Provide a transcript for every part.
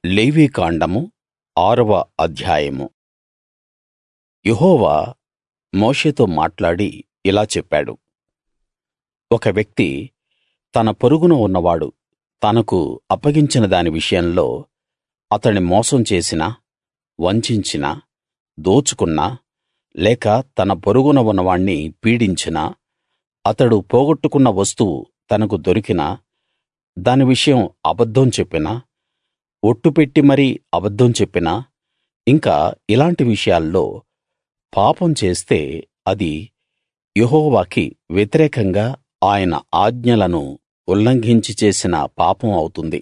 లేవీకాండము ఆరవ అధ్యాయము యెహోవా మోషేతో మాట్లాడి ఇలా చెప్పాడు ఒక వ్యక్తి తన పొరుగున ఉన్నవాడు తనకు అప్పగించిన దాని విషయంలో అతణ్ణి మోసం చేసినా వంచించినా దోచుకున్నా లేక తన పొరుగున ఉన్నవాణ్ణి పీడించినా అతడు పోగొట్టుకున్న వస్తువు తనకు దొరికినా దాని విషయం అబద్ధం చెప్పినా ఒట్టు పెట్టి మరీ అబద్ధం చెప్పినా ఇంకా ఇలాంటి విషయాల్లో పాపం చేస్తే అది యెహోవాకి వ్యతిరేకంగా ఆయన ఆజ్ఞలను ఉల్లంఘించి చేసిన పాపం అవుతుంది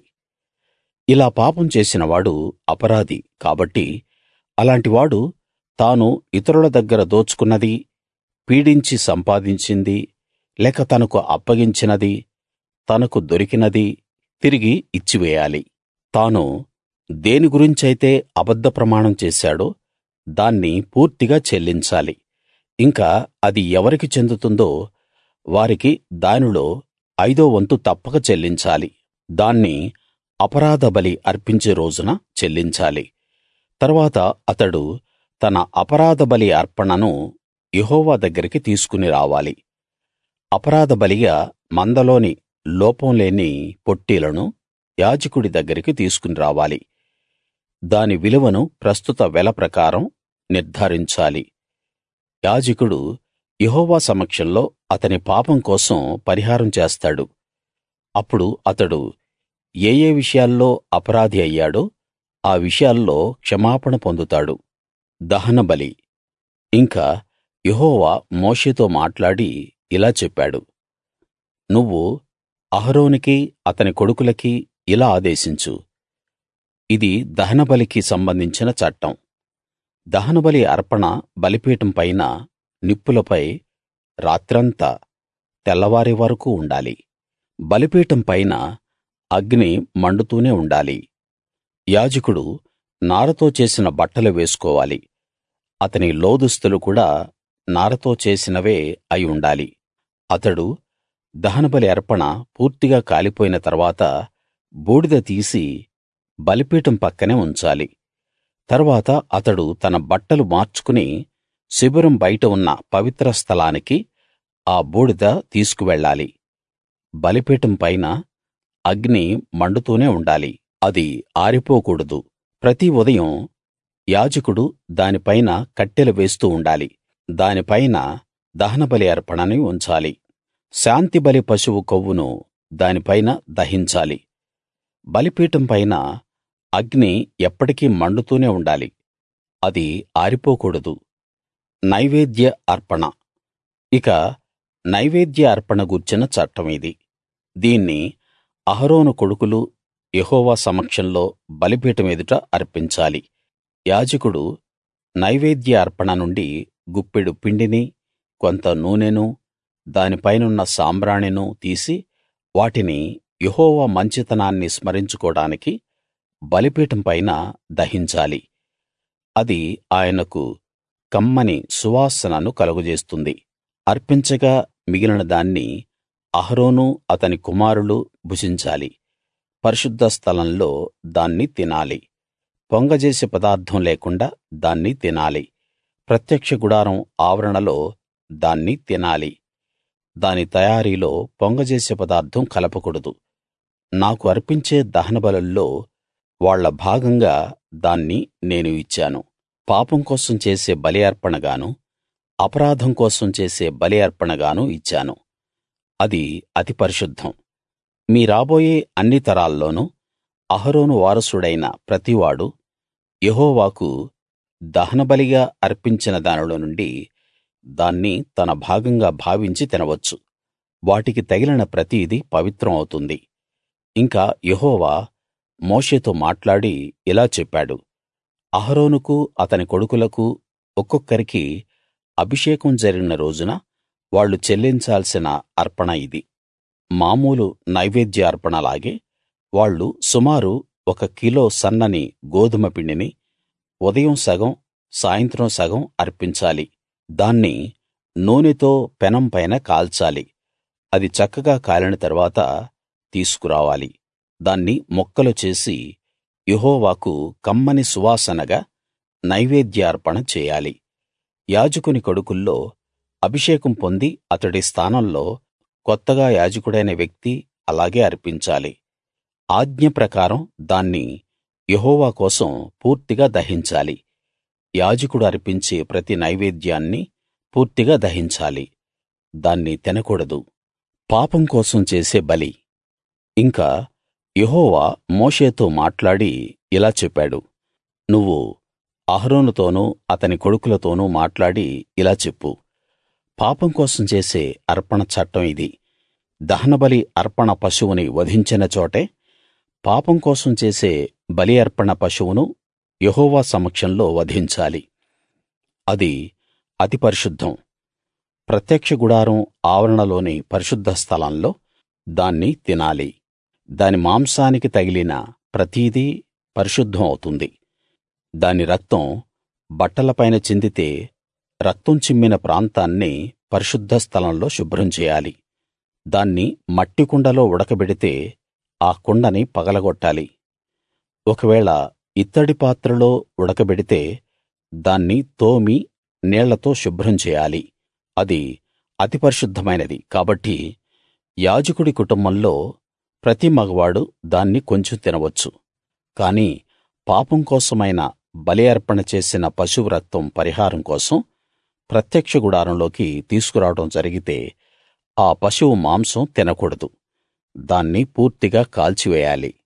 ఇలా పాపం చేసినవాడు అపరాధి కాబట్టి అలాంటి వాడు తాను ఇతరుల దగ్గర దోచుకున్నది పీడించి సంపాదించింది లేక తనకు అప్పగించినది తనకు దొరికినది తిరిగి ఇచ్చివేయాలి తాను దేని గురించైతే అబద్ధ ప్రమాణం చేశాడో దాన్ని పూర్తిగా చెల్లించాలి ఇంకా అది ఎవరికి చెందుతుందో వారికి దానిలో ఐదో వంతు తప్పక చెల్లించాలి దాన్ని అపరాధ బలి అర్పించే రోజున చెల్లించాలి తరువాత అతడు తన అపరాధ బలి అర్పణను యెహోవా దగ్గరికి తీసుకుని రావాలి అపరాధ బలిగా మందలోని లోపం లేని పొట్టేలును యాజకుడి దగ్గరికి తీసుకుని రావాలి దాని విలువను ప్రస్తుత వెల ప్రకారం నిర్ధారించాలి యాజకుడు యెహోవా సమక్షంలో అతని పాపం కోసం పరిహారం చేస్తాడు అప్పుడు అతడు ఏ ఏ విషయాల్లో అపరాధి అయ్యాడో ఆ విషయాల్లో క్షమాపణ పొందుతాడు దహనబలి ఇంకా యెహోవా మోషేతో మాట్లాడి ఇలా చెప్పాడు నువ్వు అహరోనుకీ అతని కొడుకులకీ ఇలా ఆదేశించు ఇది దహనబలికి సంబంధించిన చట్టం దహనబలి అర్పణ బలిపీఠం పైన నిప్పులపై రాత్రంతా తెల్లవారే వరకూ ఉండాలి బలిపీఠం పైన అగ్ని మండుతూనే ఉండాలి యాజకుడు నారతో చేసిన బట్టలు వేసుకోవాలి అతని లోదుస్తులు కూడా నారతో చేసినవే అయి ఉండాలి అతడు దహనబలి అర్పణ పూర్తిగా కాలిపోయిన తర్వాత బూడిద తీసి బలిపీఠం పక్కనే ఉంచాలి తరువాత అతడు తన బట్టలు మార్చుకుని శిబిరం బయట ఉన్న పవిత్ర స్థలానికి ఆ బూడిద తీసుకువెళ్ళాలి బలిపీఠం పైన అగ్ని మండుతూనే ఉండాలి అది ఆరిపోకూడదు ప్రతి ఉదయం యాజకుడు దానిపైన కట్టెలు వేస్తూ ఉండాలి దానిపైన దహనబలి అర్పణని ఉంచాలి శాంతిబలి పశువు కొవ్వును దానిపైన దహించాలి బలిపీఠం పైన అగ్ని ఎప్పటికీ మండుతూనే ఉండాలి అది ఆరిపోకూడదు నైవేద్య అర్పణ ఇక నైవేద్య అర్పణ గూర్చిన చట్టం ఇది దీన్ని అహరోను కొడుకులు యెహోవా సమక్షంలో బలిపీఠం ఎదుట అర్పించాలి యాజకుడు నైవేద్య అర్పణ నుండి గుప్పెడు పిండిని కొంత నూనెను దానిపైనున్న సాంబ్రాణిను తీసి వాటిని యెహోవా మంచితనాన్ని స్మరించుకోడానికి బలిపీఠం పైన దహించాలి అది ఆయనకు కమ్మని సువాసనను కలుగజేస్తుంది అర్పించగా మిగిలిన దాన్ని అహరోను అతని కుమారులు భుజించాలి పరిశుద్ధ స్థలంలో దాన్ని తినాలి పొంగజేసే పదార్థం లేకుండా దాన్ని తినాలి ప్రత్యక్ష గుడారం ఆవరణలో దాన్ని తినాలి దాని తయారీలో పొంగజేసే పదార్థం కలపకూడదు నాకు అర్పించే దహనబలుల్లో వాళ్ళ భాగంగా దాన్ని నేను ఇచ్చాను పాపం కోసం చేసే బలి అర్పణగాను అపరాధం కోసం చేసే బలి అర్పణగాను ఇచ్చాను అది అతి పరిశుద్ధం మీ రాబోయే అన్ని తరాల్లోనూ అహరోను వారసుడైన ప్రతివాడు యెహోవాకు దహనబలిగా అర్పించిన దానిలో నుండి దాన్ని తన భాగంగా భావించి తినవచ్చు వాటికి తగిలిన ప్రతిదీ పవిత్రం అవుతుంది ఇంకా యెహోవా మోషేతో మాట్లాడి ఇలా చెప్పాడు అహరోనుకు అతని కొడుకులకు ఒక్కొక్కరికి అభిషేకం జరిగిన రోజున వాళ్ళు చెల్లించాల్సిన అర్పణ ఇది మామూలు నైవేద్య అర్పణలాగే వాళ్ళు సుమారు ఒక కిలో సన్నని గోదుమ పిండిని ఉదయం సగం సాయంత్రం సగం అర్పించాలి దాన్ని నూనెతో పెనం పైన కాల్చాలి అది చక్కగా కాలిన తరువాత తీసుకురావాలి దాన్ని ముక్కలు చేసి యెహోవాకు కమ్మని సువాసనగా నైవేద్యార్పణ చేయాలి యాజకుని కొడుకుల్లో అభిషేకం పొంది అతడి స్థానంలో కొత్తగా యాజకుడైన వ్యక్తి అలాగే అర్పించాలి ఆజ్ఞ ప్రకారం దాన్ని యెహోవా కోసం పూర్తిగా దహించాలి యాజకుడు అర్పించే ప్రతి నైవేద్యాన్ని పూర్తిగా దహించాలి దాన్ని తినకూడదు పాపం కోసం చేసే బలి ఇంకా యెహోవా మోషేతో మాట్లాడి ఇలా చెప్పాడు నువ్వు అహరోనుతోనూ అతని కొడుకులతోనూ మాట్లాడి ఇలా చెప్పు పాపం కోసం చేసే అర్పణ చట్టం ఇది దహనబలి అర్పణ పశువుని వధించిన చోటే పాపం కోసం చేసే బలి అర్పణ పశువును యెహోవా సమక్షంలో వధించాలి అది అతి పరిశుద్ధం ప్రత్యక్ష గుడారం ఆవరణలోని పరిశుద్ధ స్థలంలో దాన్ని తినాలి దాని మాంసానికి తగిలిన ప్రతిదీ పరిశుద్ధం అవుతుంది దాని రక్తం బట్టలపైన చిందితే రక్తం చిమ్మిన ప్రాంతాన్ని పరిశుద్ధ స్థలంలో శుభ్రం చేయాలి దాన్ని మట్టి కుండలో ఉడకబెడితే ఆ కుండని పగలగొట్టాలి ఒకవేళ ఇత్తడి పాత్రలో ఉడకబెడితే దాన్ని తోమి నీళ్లతో శుభ్రం చేయాలి అది అతి పరిశుద్ధమైనది కాబట్టి యాజకుడి కుటుంబంలో ప్రతి మగవాడు దాన్ని కొంచెం తినవచ్చు కాని పాపం కోసమైన బలి అర్పణ చేసిన పశువు రక్తం పరిహారం కోసం ప్రత్యక్ష గుడారంలోకి తీసుకురావడం జరిగితే ఆ పశువు మాంసం తినకూడదు దాన్ని పూర్తిగా కాల్చివేయాలి